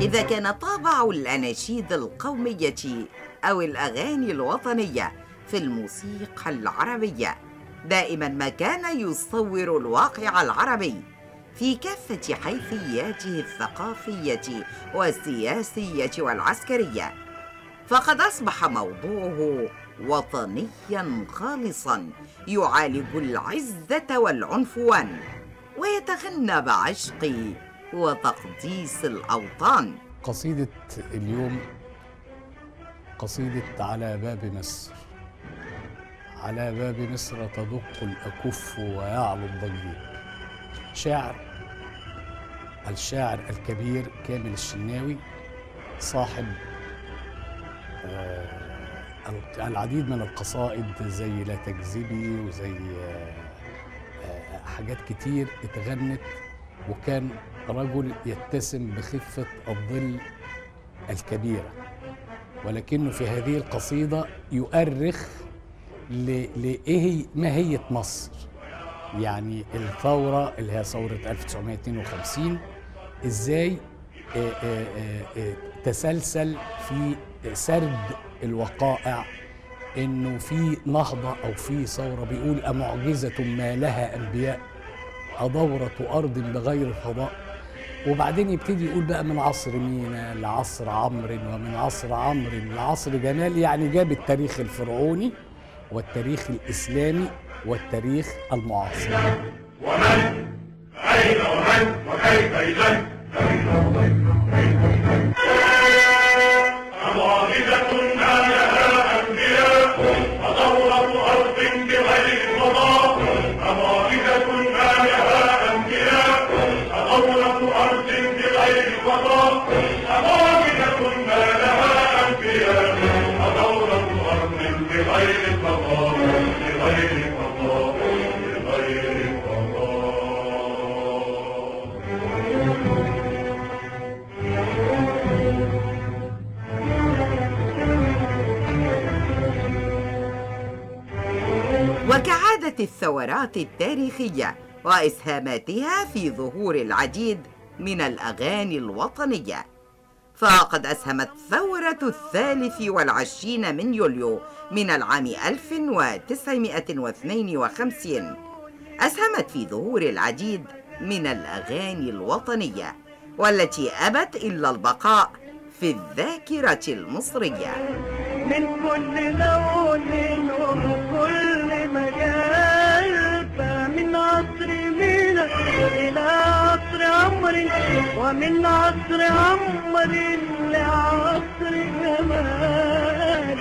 إذا كان طابع الأناشيد القومية أو الأغاني الوطنية في الموسيقى العربية دائما ما كان يصور الواقع العربي في كافة حيثياته الثقافية والسياسية والعسكرية فقد أصبح موضوعه وطنيا خالصا يعالج العزة والعنفوان ويتغنى بعشق وتقديس الأوطان قصيدة اليوم قصيدة على باب مصر على باب مصر تدق الأكف ويعلو الضجيج شاعر الشاعر الكبير كامل الشناوي صاحب آه، العديد من القصائد زي لا تكذبي وزي آه، آه، حاجات كتير اتغنت وكان رجل يتسم بخفة الظل الكبيرة ولكنه في هذه القصيدة يؤرخ لإيه ماهية مصر يعني الثورة اللي هي ثورة 1952 إزاي تسلسل في سرد الوقائع انه في نهضه او في ثوره بيقول امعجزه ما لها انبياء أدورة أرض بغير فضاء وبعدين يبتدي يقول بقى من عصر مينا لعصر عمرو ومن عصر عمرو لعصر جمال يعني جاب التاريخ الفرعوني والتاريخ الإسلامي والتاريخ المعاصر ومن أين ومن وكيف إذن معجزة ما لها أنبياء وثورة أرض بغير قضاء معجزة ما لها أنبياء وثورة أرض بغير قضاء معجزة ما لها أنبياء وثورة أرض بغير قضاء بغير قضاء بغير قضاء وكعادة الثورات التاريخية وإسهاماتها في ظهور العديد من الأغاني الوطنية فقد أسهمت ثورة الثالث والعشرين من يوليو من العام 1952 أسهمت في ظهور العديد من الأغاني الوطنية والتي أبت إلا البقاء في الذاكرة المصرية من كل لون وكل مجال فمن عصر مينا إلى عصر عمر ومن عصر عمر لعصر جمال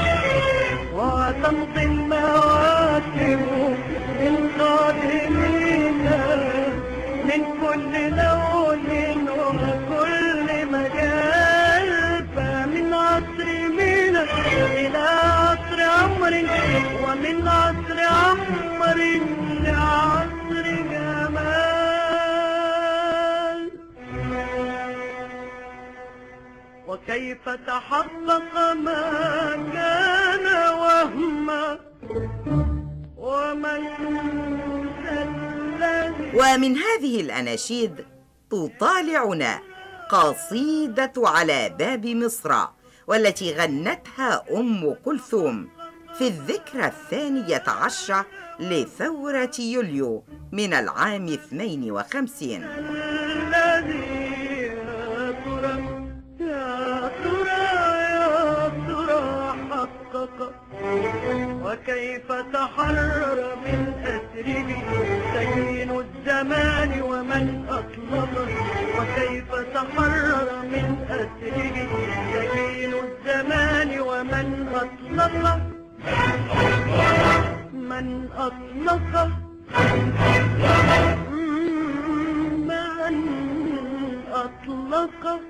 وتمضي المواكب من قادمين من كل لون وكل مجال فمن عصر مينا إلى عصر عمر ومن عصر عمر لعصر جمال وكيف تحقق ما كان وهما ومن الذي ومن هذه الأناشيد تطالعنا قصيدة على باب مصر والتي غنتها أم كلثوم في الذكرى الثانية عشرة لثورة يوليو من العام 52 الذي يا ترى يا ترى يا ترى حقق وكيف تحرر من أسره سجين الزمان ومن أطلقه وكيف تحرر من أسره سجين الزمان ومن أطلقه من أطلقه من أطلقه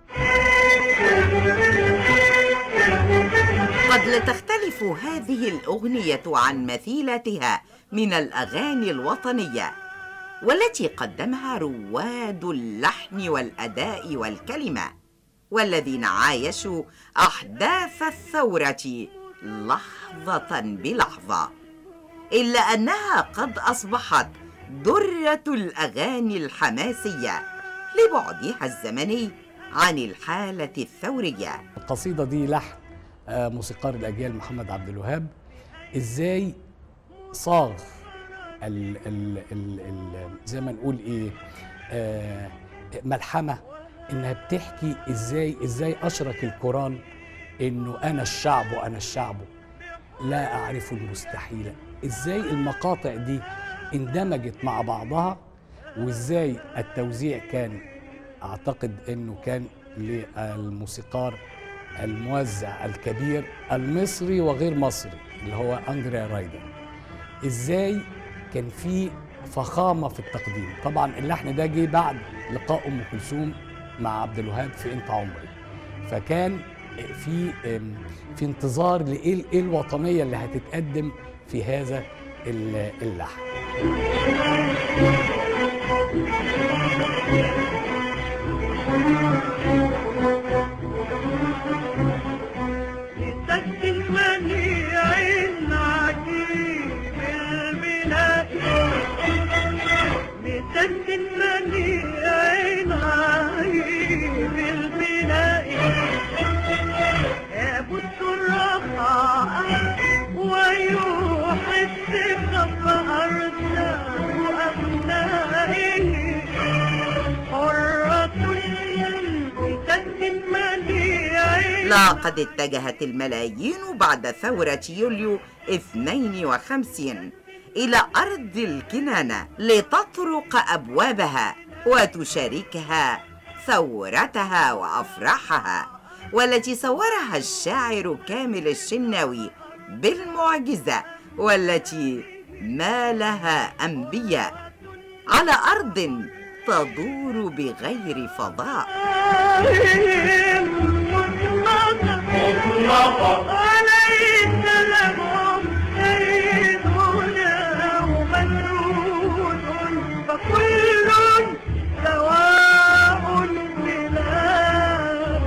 قد لا تختلف هذه الأغنية عن مثيلتها من الأغاني الوطنية والتي قدمها رواد اللحن والأداء والكلمة والذين عايشوا أحداث الثورة لحظة بلحظة إلا أنها قد أصبحت درة الأغاني الحماسية لبعدها الزمني عن الحالة الثورية القصيدة دي لحن آه، موسيقار الأجيال محمد عبد الوهاب إزاي صاغ ال ال ال ال زي ما نقول إيه آه، ملحمة إنها بتحكي إزاي إزاي أشرك القرآن إنه أنا الشعب وأنا الشعب لا أعرف المستحيل إزاي المقاطع دي اندمجت مع بعضها وإزاي التوزيع كان أعتقد إنه كان للموسيقار الموزع الكبير المصري وغير مصري اللي هو أندريا رايدر إزاي كان في فخامة في التقديم طبعا اللحن ده جه بعد لقاء أم كلثوم مع عبد الوهاب في أنت عمري فكان في في انتظار لايه ايه الوطنيه اللي هتتقدم في هذا ال- اللحن يسجل منيع عجيب البناء مسجل منيع عجيب البناء يبث الرخاء ويوحي الثقة أرزاق أبنائه حرة بسد منيع لقد اتجهت الملايين بعد ثورة يوليو 52 إلى أرض الكنانة لتطرق أبوابها وتشاركها ثورتها وأفراحها والتي صورها الشاعر كامل الشناوي بالمعجزة والتي ما لها أنبياء على أرض تدور بغير فضاء مطلقة وليس لهم سيدنا ومسرود فكل سواء بلا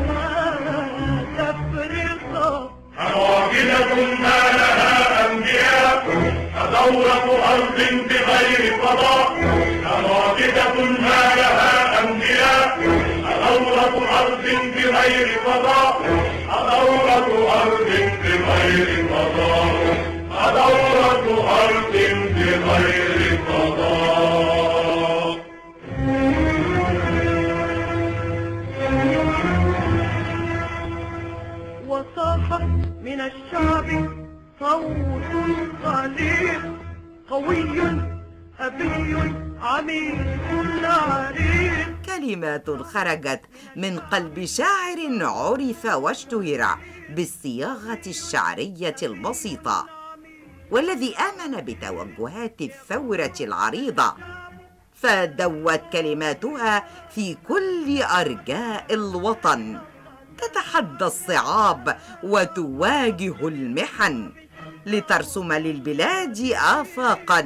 تفرقة عواقلة ما لها أنبياء كدورة أرض بغير قضاء عواقلة ما لها أنبياء كدورة أرض بغير قضاء كدورة أرض بغير قضاء كدورة أرض بغير قضاء وصاح من الشعب صوت صليب قوي أبي عميق عريق كلمات خرجت من قلب شاعر عرف واشتهر بالصياغه الشعريه البسيطه والذي امن بتوجهات الثوره العريضه فدوت كلماتها في كل ارجاء الوطن تتحدى الصعاب وتواجه المحن لترسم للبلاد افاقا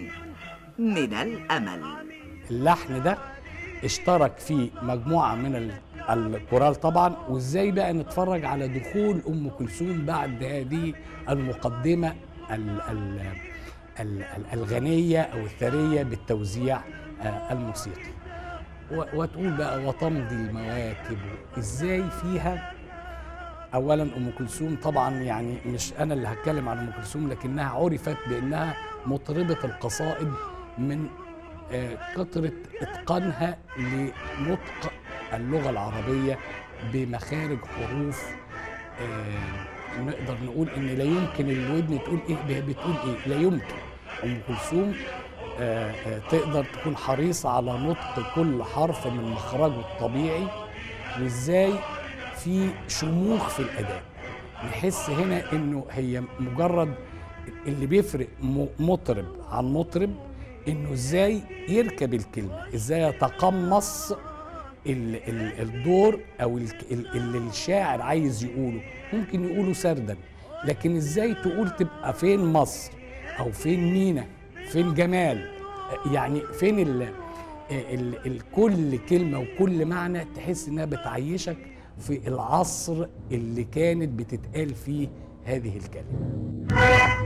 من الامل اللحن ده اشترك فيه مجموعه من ال- الكورال طبعا وازاي بقى نتفرج على دخول ام كلثوم بعد هذه المقدمه ال ال ال ال الغنيه او الثريه بالتوزيع آه، الموسيقي و- وتقول بقى وتمضي المواكب ازاي فيها اولا ام كلثوم طبعا يعني مش انا اللي هتكلم عن ام كلثوم لكنها عرفت بانها مطربه القصائد من آه، كثره اتقانها لنطق اللغه العربيه بمخارج حروف آه، نقدر نقول ان لا يمكن الودن تقول ايه بتقول ايه لا يمكن ام كلثوم آه، آه، تقدر تكون حريصه على نطق كل حرف من مخرجه الطبيعي وازاي في شموخ في الاداء نحس هنا انه هي مجرد اللي بيفرق م- مطرب عن مطرب انه ازاي يركب الكلمه ازاي يتقمص ال ال الدور او ال ال اللي الشاعر عايز يقوله ممكن يقوله سردا لكن ازاي تقول تبقى فين مصر او فين مينا فين جمال يعني فين ال ال ال كل كلمه وكل معنى تحس انها بتعيشك في العصر اللي كانت بتتقال فيه هذه الكلمه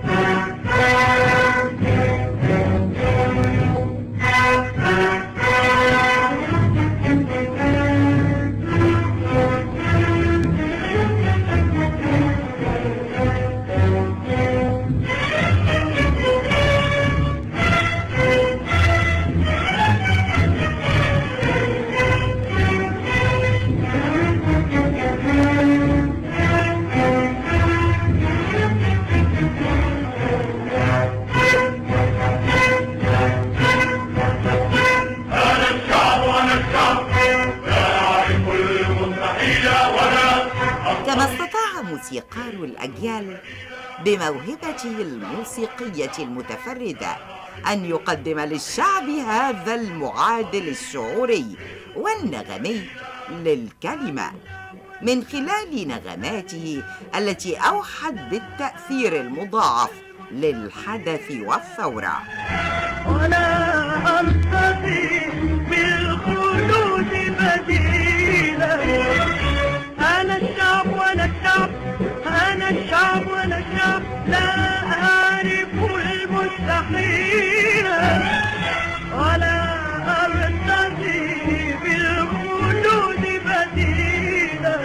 مستحيلا ولا كما استطاع موسيقار الأجيال بموهبته الموسيقية المتفردة أن يقدم للشعب هذا المعادل الشعوري والنغمي للكلمة من خلال نغماته التي أوحت بالتأثير المضاعف للحدث والثورة ولا أرتضي بالخلود بديلا أنا الشعب وأنا الشعب أنا الشعب وأنا الشعب لا أعرف المستحيل ولا أرتضي بالخلود بديلا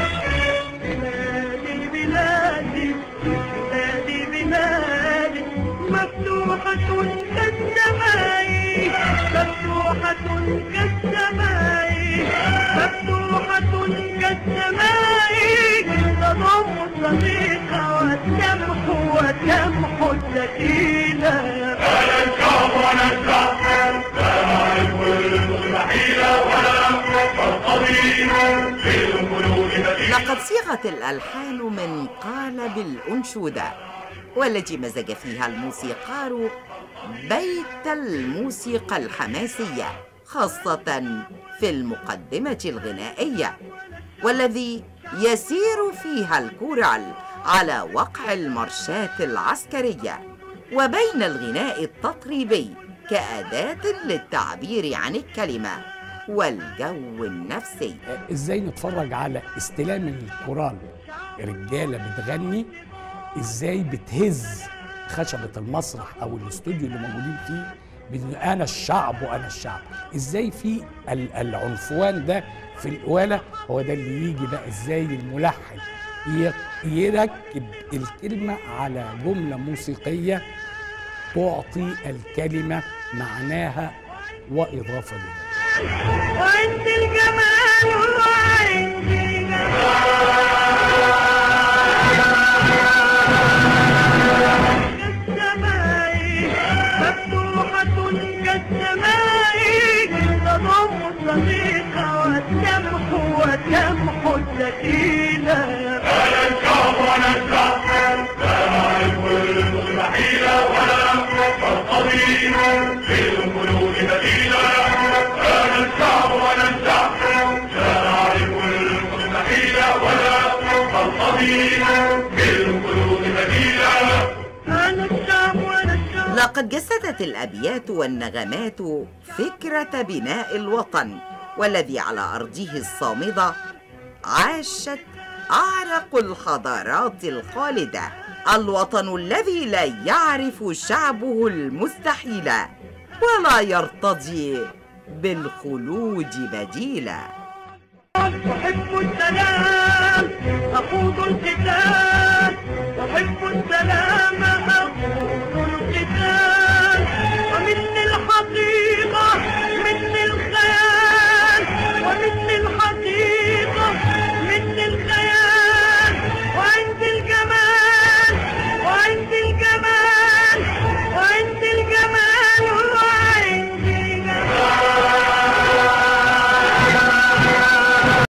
بلادي بلادي بلادي بلادي مفتوحة كالسماء مفتوحة كالسماء مفتوحة كالسماء تضم الصديق والتمحو وتمحو السكينة أنا الشعب وأنا الشعب لا أعرف المستحيلا ولا أرتضي بالقلوب بديلا لقد صيغت الألحان من قالب الأنشودة والتي مزج فيها الموسيقار بيت الموسيقى الحماسية خاصة في المقدمة الغنائية والذي يسير فيها الكورال على وقع المارشات العسكرية وبين الغناء التطريبي كأداة للتعبير عن الكلمة والجو النفسي ازاي نتفرج على استلام الكورال رجاله بتغني ازاي بتهز خشبه المسرح او الاستوديو اللي موجودين فيه بت- انا الشعب وانا الشعب ازاي في ال- العنفوان ده في القواله هو ده اللي يجي بقى ازاي الملحن ي- يركب الكلمه على جمله موسيقيه تعطي الكلمه معناها واضافه لها وانت الجمال وانت الجمال كالسماء مفتوحة كالسماء تضم الصديق والتمحو وتمحو السكينة أنا الشعب وأنا الشعب لا أعرف المستحيلا ولا أرتضي بالقلوب بديلا أنا الشعب وأنا الشعب لا أعرف المستحيلا ولا أرتضي بالقلوب بديلا أنا الشعب وأنا الشعب لقد جسدت الابيات والنغمات فكره بناء الوطن والذي على ارضه الصامده عاشت اعرق الحضارات الخالده الوطن الذي لا يعرف شعبه المستحيل ولا يرتضي بالخلود بديلا أحب السلام أخوض القتال أحب السلام أخوض